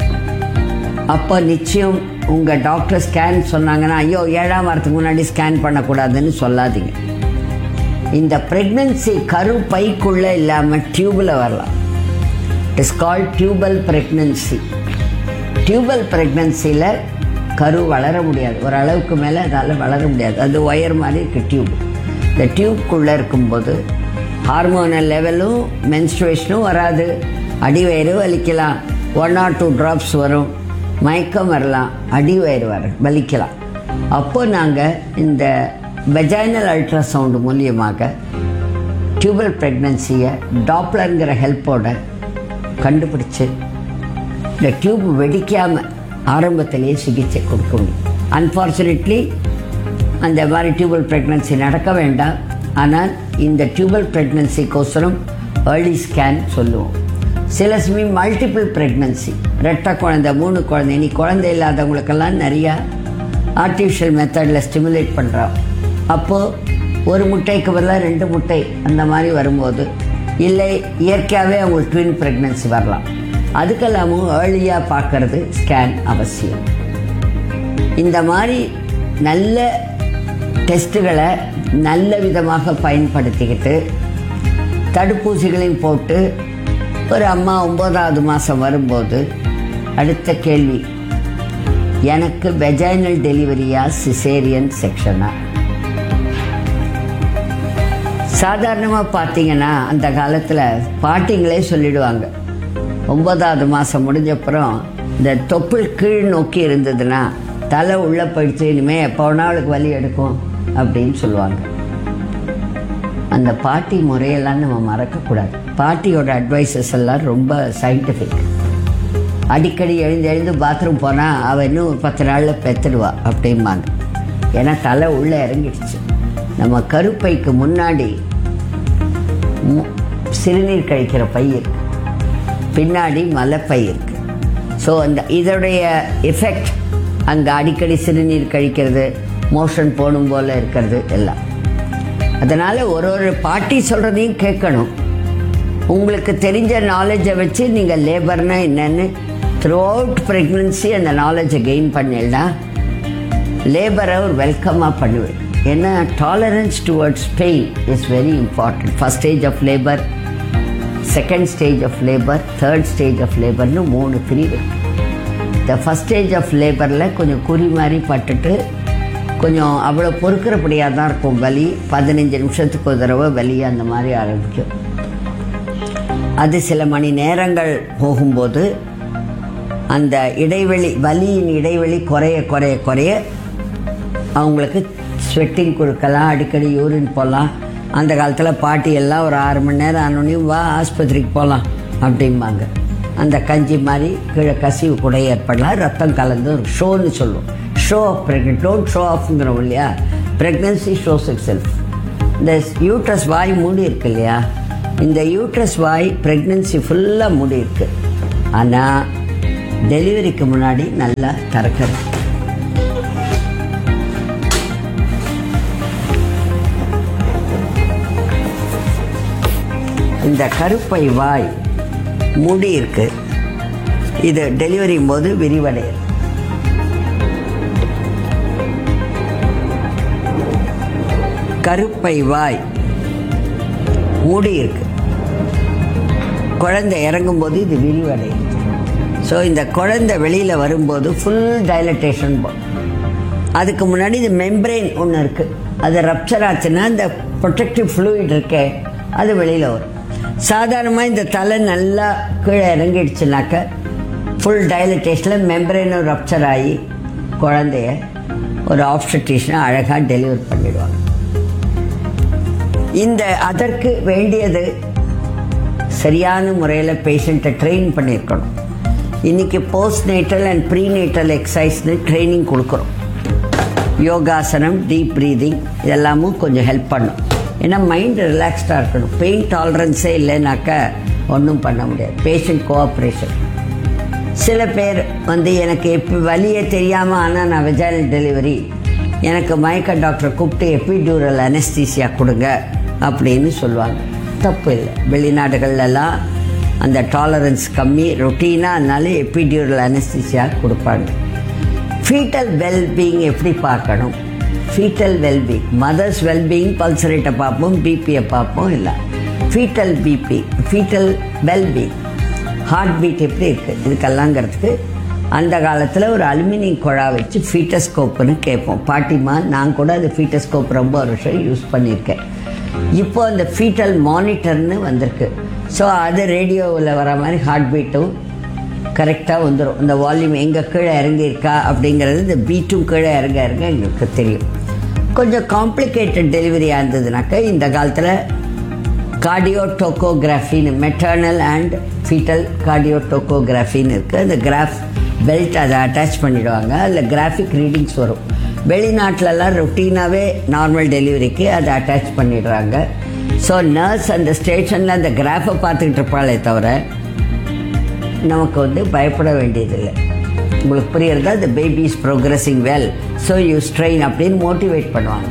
அப்போ நிச்சயம் உங்கள் டாக்டர் ஸ்கேன் சொன்னாங்கன்னா ஐயோ ஏழாம் வாரத்துக்கு முன்னாடி ஸ்கேன் பண்ணக்கூடாதுன்னு சொல்லாதீங்க இந்த ப்ரெக்னென்சி கரு பைக்குள்ளே இல்லாமல் டியூபில் வரலாம் it is called tubal pregnancy tubal ப்ரெக்னென்சியில் கரு வளர முடியாது ஒரு அளவுக்கு மேலே அதால் வளர முடியாது அது ஒயர் மாதிரி இருக்கு டியூப் இந்த டியூப்குள்ளே இருக்கும்போது ஹார்மோனல் லெவலும் மென்ஸ்ட்ரேஷனும் வராது அடிவயிறு வலிக்கலாம் ஒன் ஆர் டூ ட்ராப்ஸ் வரும் மயக்கம் வரலாம் அடிவயிறு வர வலிக்கலாம் அப்போ நாங்கள் இந்த வெஜைனல் அல்ட்ராசவுண்டு மூலியமாக டியூபல் ப்ரெக்னன்சியை டாப்லருங்கிற ஹெல்ப்போட கண்டுபிடிச்சு இந்த டியூப் வெடிக்காமல் ஆரம்பத்திலேயே சிகிச்சை கொடுக்க முடியும் அன்ஃபார்ச்சுனேட்லி அந்த மாதிரி டியூபல் ப்ரெக்னன்சி நடக்க வேண்டாம் ஆனால் இந்த டியூபல் ப்ரெக்னன்சிக்கோசரம் ஏர்லி ஸ்கேன் சொல்லுவோம் சில சமயம் மல்டிபிள் ப்ரெக்னன்சி ரெட்டை குழந்தை மூணு குழந்தை இனி குழந்தை இல்லாதவங்களுக்கெல்லாம் நிறையா ஆர்டிஃபிஷியல் மெத்தடில் ஸ்டிமுலேட் பண்ணுறோம் அப்போது ஒரு முட்டைக்கு பதிலாக ரெண்டு முட்டை அந்த மாதிரி வரும்போது இல்லை இயற்கையாகவே அவங்களுக்கு ட்வின் ப்ரெக்னன்சி வரலாம் அதுக்கெல்லாமும் ஏர்லியாக பார்க்கறது ஸ்கேன் அவசியம் இந்த மாதிரி நல்ல டெஸ்ட்டுகளை நல்ல விதமாக பயன்படுத்திக்கிட்டு தடுப்பூசிகளையும் போட்டு ஒரு அம்மா ஒன்பதாவது மாதம் வரும்போது அடுத்த கேள்வி எனக்கு வெஜைனல் டெலிவரியா சிசேரியன் செக்ஷனா சாதாரணமாக பார்த்தீங்கன்னா அந்த காலத்தில் பாட்டிங்களே சொல்லிடுவாங்க ஒன்பதாவது மாதம் முடிஞ்சப்புறம் இந்த தொப்புள் கீழ் நோக்கி இருந்ததுன்னா தலை உள்ளே போயிடுச்சு இனிமேல் எப்போ வேணாளுக்கு வலி எடுக்கும் அப்படின்னு சொல்லுவாங்க அந்த பாட்டி முறையெல்லாம் நம்ம மறக்கக்கூடாது பாட்டியோட அட்வைசஸ் எல்லாம் ரொம்ப சயின்டிஃபிக் அடிக்கடி எழுந்து எழுந்து பாத்ரூம் போனால் அவள் இன்னும் ஒரு பத்து நாளில் பெத்துடுவா அப்படிம்பாங்க ஏன்னா தலை உள்ளே இறங்கிடுச்சு நம்ம கருப்பைக்கு முன்னாடி மு- சிறுநீர் கழிக்கிற பை இருக்கு பின்னாடி மலைப்பை இருக்கு ஸோ அந்த இதோடைய எஃபெக்ட் அங்கே அடிக்கடி சிறுநீர் கழிக்கிறது மோஷன் போகணும் போல இருக்கிறது எல்லாம் அதனால் ஒரு ஒரு பாட்டி சொல்கிறதையும் கேட்கணும் உங்களுக்கு தெரிஞ்ச நாலேஜை வச்சு நீங்கள் லேபர்னா என்னன்னு த்ரூ அவுட் ப்ரெக்னன்சி அந்த நாலேஜை கெயின் பண்ணிடனா லேபரை ஒரு வெல்கமாக பண்ணுவேன் ஏன்னா tolerance towards pain is very important first stage of labour second stage of labour third stage of லேபர்னு மூணு பிரிவு இந்த ஃபஸ்ட் ஸ்டேஜ் ஆஃப் லேபரில் கொஞ்சம் குறி மாதிரி பட்டுட்டு கொஞ்சம் அவ்வளோ பொறுக்கிறபடியாக தான் இருக்கும் வலி பதினஞ்சு நிமிஷத்துக்கு ஒரு தடவை வலி அந்த மாதிரி ஆரம்பிக்கும் அது சில மணி நேரங்கள் போகும்போது அந்த இடைவெளி வலியின் இடைவெளி குறைய குறைய குறைய அவங்களுக்கு ஸ்வெட்டிங் கொடுக்கலாம் அடிக்கடி யூரின் போகலாம் அந்த காலத்தில் பாட்டி எல்லாம் ஒரு ஆறு மணி நேரம் ஆனோடனையும் வா ஆஸ்பத்திரிக்கு போகலாம் அப்படிம்பாங்க அந்த கஞ்சி மாதிரி கீழே கசிவு கூட ஏற்படலாம் ரத்தம் கலந்து ஒரு ஷோன்னு சொல்லுவோம் show off pregnant don't show ஆஃப்ங்கிறோம் இல்லையா ப்ரெக்னன்சி ஷோஸ் இட் செல்ஃப் இந்த யூட்ரஸ் வாய் மூடி இருக்கு இல்லையா இந்த யூட்ரஸ் வாய் ப்ரெக்னன்சி ஃபுல்லாக மூடி இருக்கு ஆனால் டெலிவரிக்கு முன்னாடி நல்லா திறக்கிறது இந்த கருப்பை வாய் மூடி இருக்கு இது டெலிவரி போது விரிவடையும் கருப்பை வாய் மூடி இருக்கு குழந்தை இறங்கும்போது இது விரிவடையும் ஸோ இந்த குழந்தை வெளியில் வரும்போது ஃபுல் டைலட்டேஷன் அதுக்கு முன்னாடி இது மெம்பரெயின் ஒன்று இருக்குது அது ரப்சர் ஆச்சுன்னா இந்த ப்ரொடெக்டிவ் ஃப்ளூயிட் இருக்கே அது வெளியில் வரும் சாதாரணமாக இந்த தலை நல்லா கீழே இறங்கிடுச்சுனாக்க ஃபுல் டைலட்டேஷனில் மெம்பரெயினும் ரப்சர் ஆகி குழந்தைய ஒரு ஆப்ஸ்டேஷனை அழகாக டெலிவர் பண்ணிடுவாங்க இந்த அதற்கு வேண்டியது சரியான முறையில் பேஷண்ட்டை ட்ரெயின் பண்ணியிருக்கணும் இன்னைக்கு postnatal and prenatal எக்ஸசைஸ்னு ட்ரைனிங் கொடுக்குறோம் யோகாசனம் டீப் ப்ரீதிங் இதெல்லாமும் கொஞ்சம் ஹெல்ப் பண்ணும் ஏன்னா மைண்ட் ரிலாக்ஸ்டாக இருக்கணும் பெயின் டாலரன்ஸே இல்லைனாக்கா ஒன்றும் பண்ண முடியாது பேஷண்ட் கோஆப்ரேஷன் சில பேர் வந்து எனக்கு எப்போ வலியே தெரியாமல் ஆனால் நான் வெஜைனல் டெலிவரி எனக்கு மயக்க டாக்டரை கூப்பிட்டு எபிடியூரல் அனஸ்தீசியா கொடுங்க அப்படின்னு சொல்லுவாங்க தப்பு இல்லை வெளிநாடுகள்லாம் அந்த டாலரன்ஸ் கம்மி ரொட்டீனாக அதனால எபிடியூரல் அனஸ்தீசியா கொடுப்பாங்க ஃபீட்டல் வெல்பீயிங் எப்படி பார்க்கணும் foetal wellbeing mother's wellbeing pulse ரேட்டை பார்ப்போம் பிபியை பார்ப்போம் இல்லை foetal BP foetal wellbeing heart beat எப்படி இருக்குது இதுக்கெல்லாங்கிறதுக்கு அந்த காலத்தில் ஒரு அலுமினியம் குழா வச்சு ஃபீட்டஸ்கோப்புன்னு கேட்போம் பாட்டிமா நான் கூட அந்த ஃபீட்டஸ்கோப் ரொம்ப வருஷம் யூஸ் பண்ணியிருக்கேன் இப்போ அந்த ஃபீட்டல் மானிட்டர்னு வந்திருக்கு ஸோ அது ரேடியோவில் வர மாதிரி ஹார்ட் பீட்டும் கரெக்டாக வந்துடும் இந்த வால்யூம் எங்கே கீழே இறங்கியிருக்கா அப்படிங்கிறது இந்த பீட்டும் கீழே இறங்க இறங்க எங்களுக்கு தெரியும் கொஞ்சம் காம்ப்ளிகேட்டட் டெலிவரியாக இருந்ததுனாக்கா இந்த காலத்தில் கார்டியோடோகோகிராஃபின்னு மெட்டர்னல் அண்ட் ஃபீட்டல் கார்டியோடோகோகிராஃபின்னு இருக்குது அந்த கிராஃப் பெல்ட் அதை அட்டாச் பண்ணிடுவாங்க அதில் கிராஃபிக் ரீடிங்ஸ் வரும் வெளிநாட்டிலலாம் ரொட்டீனாகவே நார்மல் டெலிவரிக்கு அதை அட்டாச் பண்ணிடுறாங்க ஸோ நர்ஸ் அந்த ஸ்டேஷனில் அந்த கிராஃபை பார்த்துக்கிட்டு இருப்பாளே தவிர நமக்கு வந்து பயப்பட வேண்டியதில்லை உங்களுக்கு புரியறதா the baby is progressing well so you strain அப்படின்னு மோட்டிவேட் பண்ணுவாங்க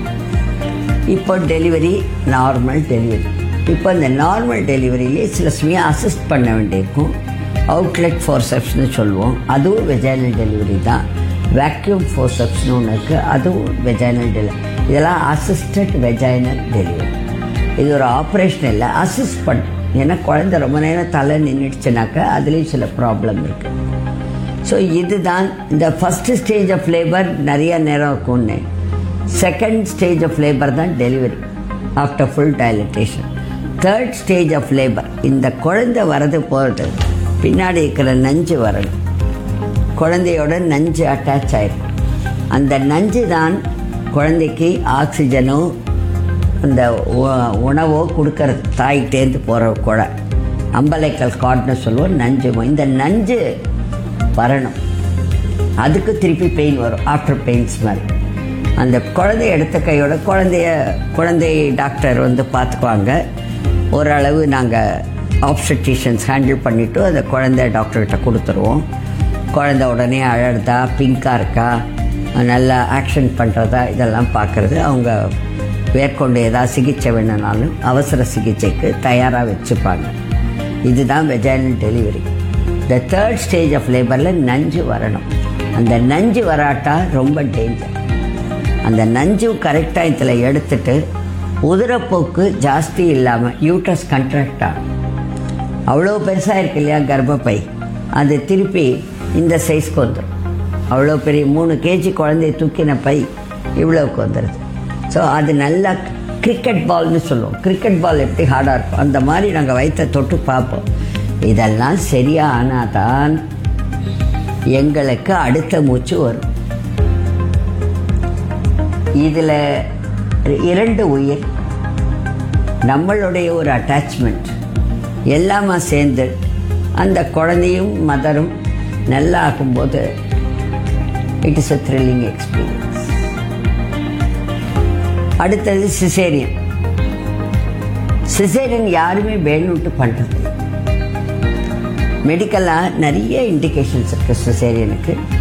இப்போ டெலிவரி நார்மல் டெலிவரி இப்போ இந்த நார்மல் டெலிவரியிலே சில சமயம் அசிஸ்ட் பண்ண வேண்டியிருக்கும் அவுட்லெட் ஃபோர்செப்ஸ்னு சொல்லுவோம் அதுவும் வெஜைனல் டெலிவரி தான் வேக்யூம் ஃபோர்செப்ஸ்னு ஒன்று இருக்குது அதுவும் வெஜைனல் டெலிவரி இதெல்லாம் அசிஸ்டட் வெஜைனல் டெலிவரி இது ஒரு ஆப்ரேஷன் இல்லை அசிஸ்ட் பண்ணும் ஏன்னா குழந்தை ரொம்ப நேரம் தலை நின்றுடுச்சுனாக்கா அதுலேயும் சில ப்ராப்ளம் இருக்குது ஸோ இதுதான் இந்த ஃபஸ்ட்டு ஸ்டேஜ் ஆஃப் லேபர் நிறைய நேரம் இருக்கும்னு செகண்ட் ஸ்டேஜ் ஆஃப் லேபர் தான் delivery after full dilatation third stage of labour இந்த குழந்தை வரது போகிறது பின்னாடி இருக்கிற நஞ்சு வரணும் குழந்தையோட நஞ்சு அட்டாச் ஆயிருக்கும் அந்த நஞ்சு தான் குழந்தைக்கு ஆக்சிஜனோ அந்த உ- உணவோ கொடுக்கறது தாய்கிட்டேருந்து போகிற குழை அம்பலைக்கல் காட்னு சொல்லுவோம் நஞ்சு இந்த நஞ்சு வரணும் அதுக்கு திருப்பி பெயின் வரும் ஆஃப்டர் பெயின்ஸ் மாதிரி அந்த குழந்தைய எடுத்த கையோட குழந்தைய குழந்தை டாக்டர் வந்து பார்த்துக்குவாங்க ஓரளவு நாங்கள் ஆப்ஸ்டட்டிஷியன்ஸ் ஹேண்டில் பண்ணிவிட்டு அந்த குழந்தை டாக்டர்கிட்ட கொடுத்துருவோம் குழந்தை உடனே அழறதா பிங்காக இருக்கா நல்லா ஆக்ஷன் பண்ணுறதா இதெல்லாம் பார்க்குறது அவங்க மேற்கொண்டு ஏதாவது சிகிச்சை வேணும்னாலும் அவசர சிகிச்சைக்கு தயாராக வச்சுப்பாங்க இதுதான் vaginal delivery the third stage of லேபரில் நஞ்சு வரணும் அந்த நஞ்சு வராட்டா ரொம்ப டேஞ்சர் அந்த நஞ்சு கரெக்டாக இதில் எடுத்துட்டு உதிரப்போக்கு ஜாஸ்தி இல்லாமல் யூட்ரஸ் கண்ட்ராக்ட் ஆகும் அவ்வளோ பெருசாக இருக்கு இல்லையா கர்ப்பப்பை அது திருப்பி இந்த சைஸ்க்கு வந்துடும் அவ்வளோ பெரிய மூணு கேஜி குழந்தைய தூக்கின பை இவ்வளோவுக்கு வந்துடுது ஸோ அது நல்லா கிரிக்கெட் பால்னு சொல்லுவோம் கிரிக்கெட் பால் எப்படி ஹார்டாக இருக்கும் அந்த மாதிரி நாங்கள் வயிற்றை தொட்டு பார்ப்போம் இதெல்லாம் சரியா ஆனால் தான் எங்களுக்கு அடுத்த மூச்சு வரும் இதில் இரண்டு உயிர் நம்மளுடைய ஒரு அட்டாச்மெண்ட் எல்லாமா சேர்ந்து அந்த குழந்தையும் மதரும் நல்லா ஆகும்போது it is a thrilling experience அடுத்தது சிசேரியன் சிசேரியன் யாருமே வேணும்ட்டு பண்ணுறது மெடிக்கலாக நிறைய இண்டிகேஷன்ஸ் இருக்குது சிசேரியனுக்கு